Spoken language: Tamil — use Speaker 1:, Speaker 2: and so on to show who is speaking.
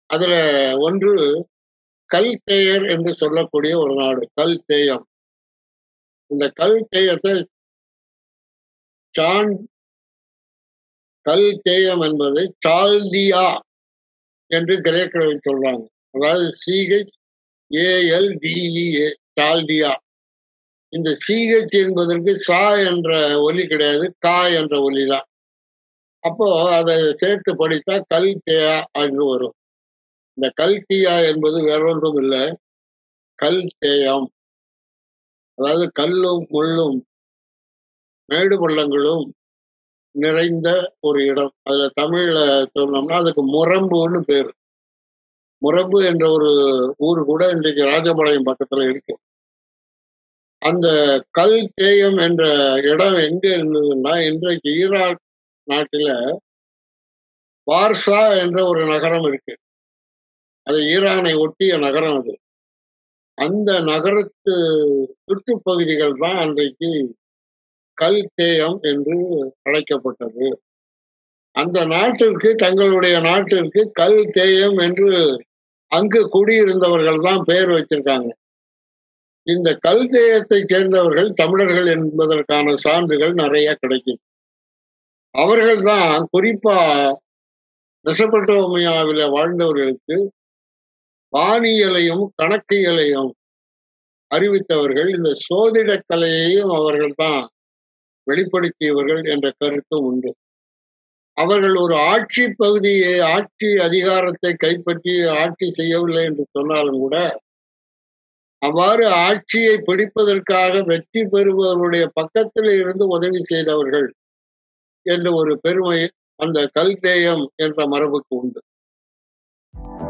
Speaker 1: அதுல ஒன்று கல்தேயர் என்று சொல்லக்கூடிய ஒரு நாடு கல்தேயம் இந்த கல்தேயத்தை சான் கல்தேயம் என்பது சால்தியா என்று கிரேக்கர்கள் சொல்றாங்க அதாவது சிஹெச் ஏஎல் டிஇஏ சால்டியா இந்த சிஹெச் என்பதற்கு சா என்ற ஒலி கிடையாது கா என்ற ஒலி தான் அப்போ அதை சேர்த்து படித்தா கல் தேயா என்று வரும் இந்த கல்கியா என்பது வேறொன்றும் இல்லை கல் தேயம் அதாவது கல்லும் முள்ளும் மேடு பள்ளங்களும் நிறைந்த ஒரு இடம் அதுல தமிழ்ல சொன்னோம்னா அதுக்கு முரம்புன்னு பேர் முரம்பு என்ற ஒரு ஊர் கூட இன்றைக்கு ராஜபாளையம் பக்கத்துல இருக்கு அந்த கல் தேயம் என்ற இடம் எங்க இருந்ததுன்னா இன்றைக்கு ஈராக் நாட்டில வார்சா என்ற ஒரு நகரம் இருக்கு அது ஈரானை ஒட்டிய நகரம் அது அந்த நகரத்து சுற்றுப்பகுதிகள் தான் அன்றைக்கு கல் தேயம் என்று அழைக்கப்பட்டது அந்த நாட்டிற்கு தங்களுடைய நாட்டிற்கு கல் தேயம் என்று அங்கு குடியிருந்தவர்கள் தான் பெயர் வச்சிருக்காங்க இந்த கல் தேயத்தை சேர்ந்தவர்கள் தமிழர்கள் என்பதற்கான சான்றுகள் நிறைய கிடைக்கும் அவர்கள் தான் குறிப்பா மெசபட்டோமியாவில வாழ்ந்தவர்களுக்கு வானியலையும் கணக்கியலையும் அறிவித்தவர்கள் இந்த சோதிட கலையையும் அவர்கள் தான் வெளிப்படுத்தியவர்கள் என்ற கருத்தும் உண்டு அவர்கள் ஒரு ஆட்சி பகுதியை ஆட்சி அதிகாரத்தை கைப்பற்றி ஆட்சி செய்யவில்லை என்று சொன்னாலும் கூட அவ்வாறு ஆட்சியை பிடிப்பதற்காக வெற்றி பெறுபவருடைய பக்கத்தில் இருந்து உதவி செய்தவர்கள் என்ற ஒரு பெருமை அந்த கல்தேயம் என்ற மரபுக்கு உண்டு